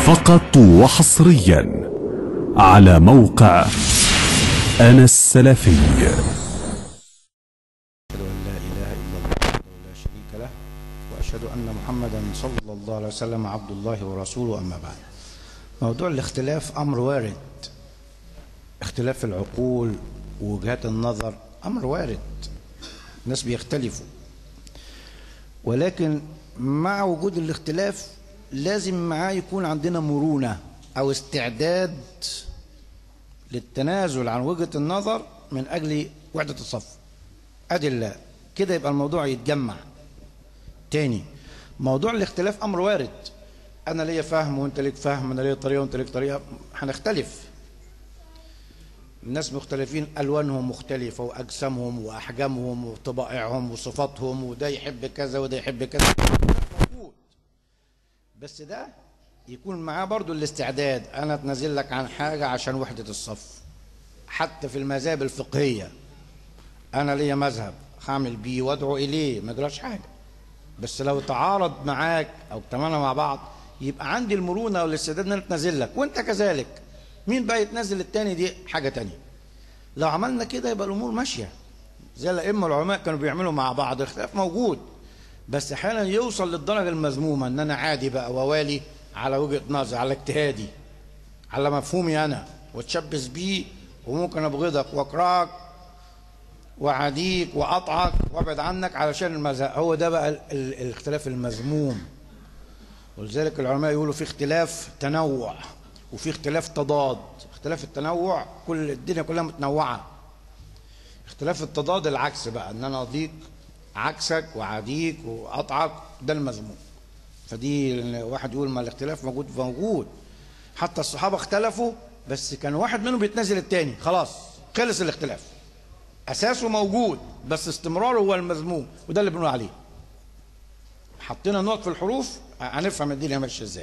فقط وحصريا على موقع أنا السلفي أشهد أن لا إله إلا الله وحده لا شريك له وأشهد أن محمدا صلى الله عليه وسلم عبد الله ورسوله أما بعد موضوع الاختلاف أمر وارد اختلاف العقول ووجهات النظر أمر وارد الناس بيختلفوا ولكن مع وجود الاختلاف لازم معاه يكون عندنا مرونة أو استعداد للتنازل عن وجهة النظر من أجل وحدة الصف أدلة كده يبقى الموضوع يتجمع تاني موضوع الاختلاف أمر وارد أنا ليا فهم وأنت ليك فهم أنا ليا طريقة وأنت ليك طريقة هنختلف الناس مختلفين ألوانهم مختلفة وأجسامهم وأحجامهم وطبائعهم وصفاتهم وده يحب كذا وده يحب كذا موجود بس ده يكون معاه برضو الاستعداد أنا أتنازل لك عن حاجة عشان وحدة الصف حتى في المذاهب الفقهية أنا ليا مذهب هعمل بيه وأدعو إليه ما يجراش حاجة بس لو تعارض معاك أو اجتمعنا مع بعض يبقى عندي المرونة والاستعداد إن أنا أتنازل لك وأنت كذلك مين بقى يتنازل التاني دي حاجة تانية لو عملنا كده يبقى الأمور ماشية زي الأئمة العلماء كانوا بيعملوا مع بعض الاختلاف موجود بس أحيانا يوصل للدرجة المذمومة إن أنا عادي بقى ووالي على وجهة نظري على اجتهادي على مفهومي أنا واتشبث بيه وممكن أبغضك وأكرهك وعاديك وأطعك وأبعد عنك علشان المذهب هو ده بقى ال- ال- الاختلاف المذموم ولذلك العلماء يقولوا في اختلاف تنوع وفي اختلاف تضاد اختلاف التنوع كل الدنيا كلها متنوعة اختلاف التضاد العكس بقى ان انا اضيق عكسك وعاديك واقطعك ده المذموم فدي واحد يقول ما الاختلاف موجود موجود حتى الصحابة اختلفوا بس كان واحد منهم بيتنازل التاني خلاص خلص الاختلاف اساسه موجود بس استمراره هو المذموم وده اللي بنقول عليه حطينا نقط في الحروف هنفهم الدنيا ماشيه ازاي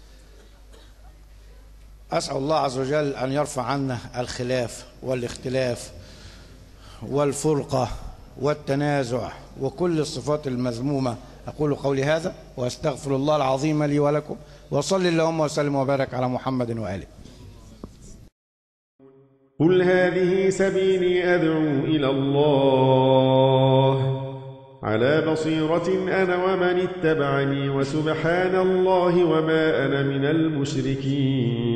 أسأل الله عز وجل أن يرفع عنا الخلاف والاختلاف والفرقة والتنازع وكل الصفات المذمومة أقول قولي هذا وأستغفر الله العظيم لي ولكم وصل اللهم وسلم وبارك على محمد وآله قل هذه سبيلي أدعو إلى الله على بصيرة أنا ومن اتبعني وسبحان الله وما أنا من المشركين